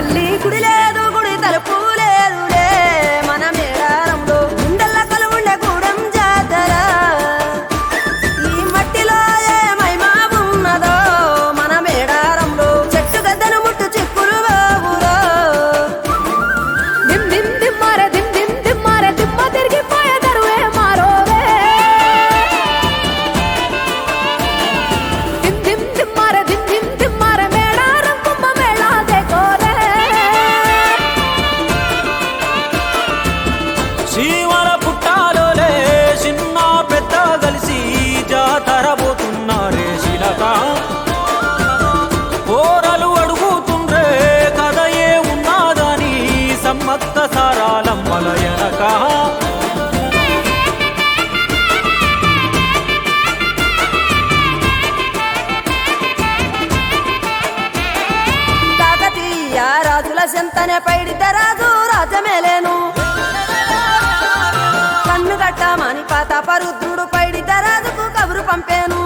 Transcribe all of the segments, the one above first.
తల్లి గుడి లేదు గుడి తలుపు లేదులే మన మేడారంలో గుండెల్ల కొలువుండే గూడెం జాతర ఈ మట్టిలో ఏ మహిమా ఉన్నదో మన మేడారంలో చెట్టు గద్దను ముట్టు చిక్కులు బాబులో దిమ్ దిమ్ దిమ్మారే దిమ్ దిమ్ దిమ్మారే దిమ్మ తిరిగిపోయే దరువే మారోవే దిమ్ దిమ్ దిమ్మారే దిమ్ దిమ్ దిమ్మారే మేడారం కుంభ మేళా దేకోరే సీమల పుట్టాలోలే చిన్న పెద్ద కలిసి జాతర పోతున్నారే శిలక పోరలు అడుగుతుండ్రే కథ ఏ ఉన్నాదని సమ్మక్క సారాలమ్మల ఎనక కాకతీయ రాజుల చెంతనే పైడిత రాజు రాజమేలేను కన్ను కట్టమని పాతాపరుద్రుడు పైడిత రాజుకు కబురు పంపాను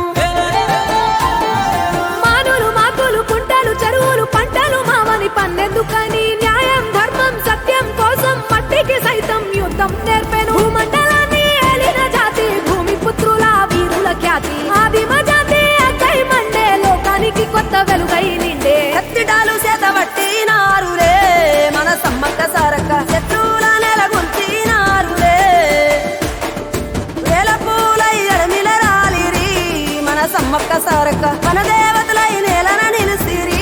మానులు మాకులు కుంటలు చెరువులు పంటలు మామని పన్నెందుకని న్యాయం ధర్మం సత్యం కోసం మట్టికి సైతం యుద్ధం నేర్పెను భూమండలాన్ని ఏలిన జాతి భూమి పుత్రుల వీరుల ఖ్యాతి ఆదిమ జాతి అక్కై మండే లోకానికి కొత్త వెలుగై నిండే కత్తిడాలు చేతబట్టినారులే మన సమ్మక్క సారక్క శత్రువుల నెల గుంచినారులే వేల పూలై ఎడమిల రాలిరి మన సమ్మక్క సారక్క మన దేవతలై నేలన నిలిసిరి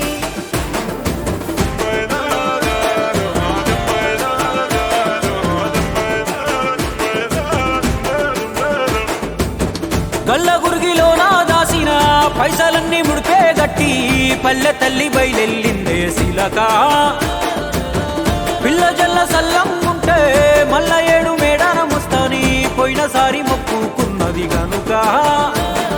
గల్ల గురిగిలోన దాసిన పైసలన్నీ ముడిపే గట్టి పల్లె తల్లి బయలెల్లిందే శిలక పిల్ల జల్ల సల్లం ఉంటే మల్ల ఏడు మేడారం వస్తాని పోయినసారి మొక్కుకున్నది గనుక